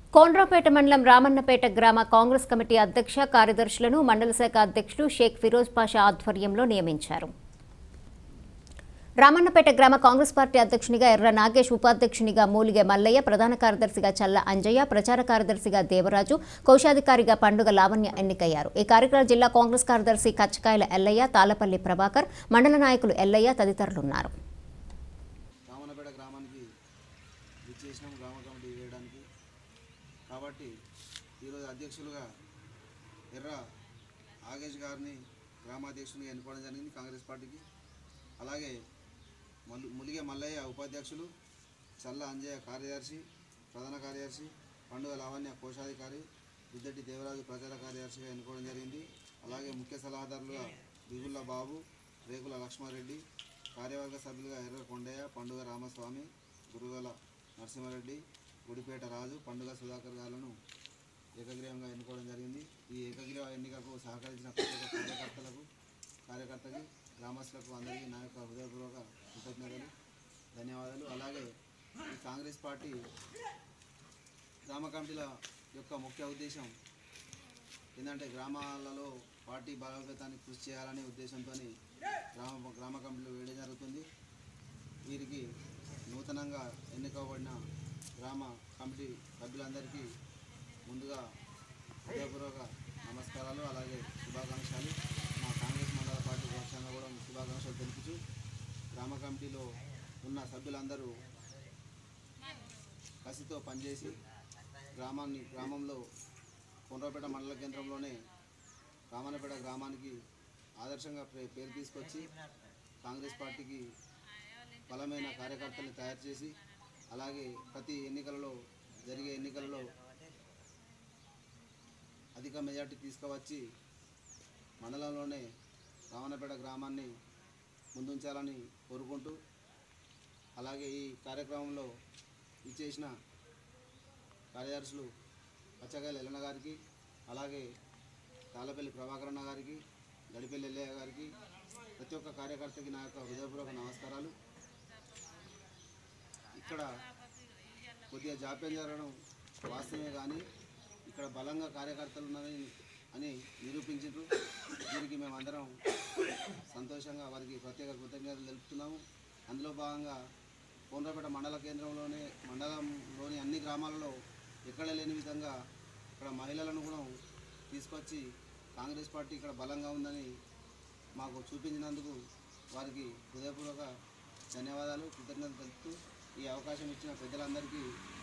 కోండ్రాపేట మండలం రామన్నపేట గ్రామ కాంగ్రెస్ కమిటీ అధ్యక్ష కార్యదర్శులను మండల శాఖ అధ్యక్షుడు షేక్ ఫిరోజ్ పాషా ఆధ్వర్యంలో నియమించారు రామన్నపేట గ్రామ కాంగ్రెస్ పార్టీ అధ్యక్షునిగా ఎర్ర నాగేష్ ఉపాధ్యక్షునిగా మూలిగె మల్లయ్య ప్రధాన కార్యదర్శిగా చల్ల అంజయ్య ప్రచార కార్యదర్శిగా దేవరాజు కోశాధికారిగా పండుగ లావణ్య ఎన్నికయ్యారు ఈ కార్యక్రమం జిల్లా కాంగ్రెస్ కార్యదర్శి కచ్చకాయల ఎల్లయ్య తాలపల్లి ప్రభాకర్ మండల నాయకులు ఎల్లయ్య తదితరులున్నారు రామన్నపేట గ్రామానికి విచ్చేసినాం గ్రామ కమిటీ వేయడానికి కాబట్టి ఈరోజు అధ్యక్షులుగా ఎర్ర ఆగేష్ గారిని గ్రామాధ్యక్షునిగా ఎన్నుకోవడం జరిగింది కాంగ్రెస్ పార్టీకి అలాగే మల్లు ములిగే మల్లయ్య ఉపాధ్యక్షులు చల్ల అంజయ్య కార్యదర్శి ప్రధాన కార్యదర్శి పండుగ లావణ్య కోశాధికారి దుద్దటి దేవరాజు ప్రచార కార్యదర్శిగా ఎన్నుకోవడం జరిగింది అలాగే ముఖ్య సలహాదారులుగా బిగుళ్ళ బాబు రేకుల లక్ష్మారెడ్డి కార్యవర్గ సభ్యులుగా ఎర్ర కొండయ్య పండుగ రామస్వామి గురుగల నరసింహారెడ్డి గుడిపేట రాజు పండుగ సుధాకర్ గారులను ఏకగ్రీవంగా ఎన్నుకోవడం జరిగింది ఈ ఏకగ్రీవ ఎన్నికకు సహకరించిన ప్రతి ఒక్క కార్యకర్తలకు కార్యకర్తకి గ్రామస్తులకు అందరికీ నా యొక్క హృదయపూర్వక కృతజ్ఞతలు ధన్యవాదాలు అలాగే ఈ కాంగ్రెస్ పార్టీ గ్రామ కమిటీల యొక్క ముఖ్య ఉద్దేశం ఏంటంటే గ్రామాలలో పార్టీ బలోపేతానికి కృషి చేయాలనే ఉద్దేశంతో గ్రామ గ్రామ కమిటీలు వేయడం జరుగుతుంది వీరికి నూతనంగా ఎన్నికబడిన గ్రామ కమిటీ సభ్యులందరికీ ముందుగా హృదయపూర్వక నమస్కారాలు అలాగే శుభాకాంక్షలు మా కాంగ్రెస్ మండల పార్టీ పక్షాన కూడా శుభాకాంక్షలు తెలుపుతూ గ్రామ కమిటీలో ఉన్న సభ్యులందరూ కసితో పనిచేసి గ్రామాన్ని గ్రామంలో కొండ్రపేట మండల కేంద్రంలోనే రామన్నపేట గ్రామానికి ఆదర్శంగా పే- పేరు తీసుకొచ్చి కాంగ్రెస్ పార్టీకి బలమైన కార్యకర్తల్ని తయారు చేసి అలాగే ప్రతి ఎన్నికలలో జరిగే ఎన్నికలలో అధిక మెజార్టీ తీసుకువచ్చి మండలంలోనే రామన్నపేట గ్రామాన్ని ముందుంచాలని కోరుకుంటూ అలాగే ఈ కార్యక్రమంలో ఇచ్చేసిన కార్యదర్శులు పచ్చగాయల ఎల్లన్న గారికి అలాగే తాళపల్లి ప్రభాకరన్న గారికి గడిపల్లి ఎల్లయ్య గారికి ప్రతి ఒక్క కార్యకర్తకి నా యొక్క హృదయపూర్వక నమస్కారాలు ఇక్కడ కొద్దిగా జాప్యం జరగడం వాస్తవమే కానీ ఇక్కడ బలంగా కార్యకర్తలు ఉన్నారని అని నిరూపించారు దీనికి మేమందరం సంతోషంగా వారికి ప్రత్యేక కృతజ్ఞతలు తెలుపుతున్నాము అందులో భాగంగా కోనరాపేట మండల కేంద్రంలోనే మండలంలోని అన్ని గ్రామాలలో ఎక్కడ లేని విధంగా ఇక్కడ మహిళలను కూడా తీసుకొచ్చి కాంగ్రెస్ పార్టీ ఇక్కడ బలంగా ఉందని మాకు చూపించినందుకు వారికి హృదయపూర్వక ధన్యవాదాలు కృతజ్ఞతలు తెలుపుతూ ఈ అవకాశం ఇచ్చిన పెద్దలందరికీ